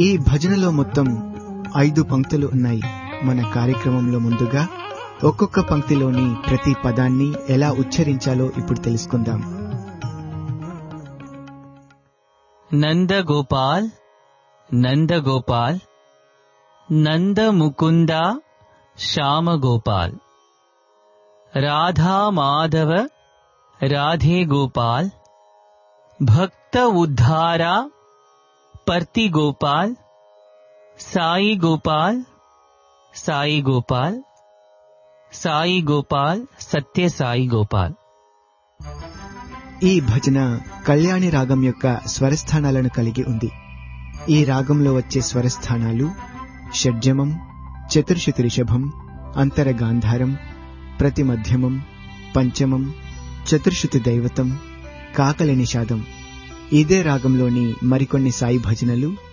ఈ భజనలో మొత్తం ఐదు పంక్తులు ఉన్నాయి మన కార్యక్రమంలో ముందుగా ఒక్కొక్క పంక్తిలోని ప్రతి పదాన్ని ఎలా ఉచ్చరించాలో ఇప్పుడు తెలుసుకుందాం నంద గోపాల్ నంద గోపాల్ నంద ముకుంద శ్యామ గోపాల్ రాధా మాధవ రాధే గోపాల్ భక్త ఉద్ధార పర్తి గోపాల్ సాయి గోపాల్ సాయి గోపాల్ సాయి గోపాల్ సత్య సాయి గోపాల్ ఈ భజన కళ్యాణి రాగం యొక్క స్వరస్థానాలను కలిగి ఉంది ఈ రాగంలో వచ్చే స్వరస్థానాలు షడ్జమం చతుర్శతి రిషభం అంతరగాంధారం ప్రతిమధ్యమం పంచమం చతుర్శుతి దైవతం కాకలి నిషాదం ఇదే రాగంలోని మరికొన్ని సాయి భజనలు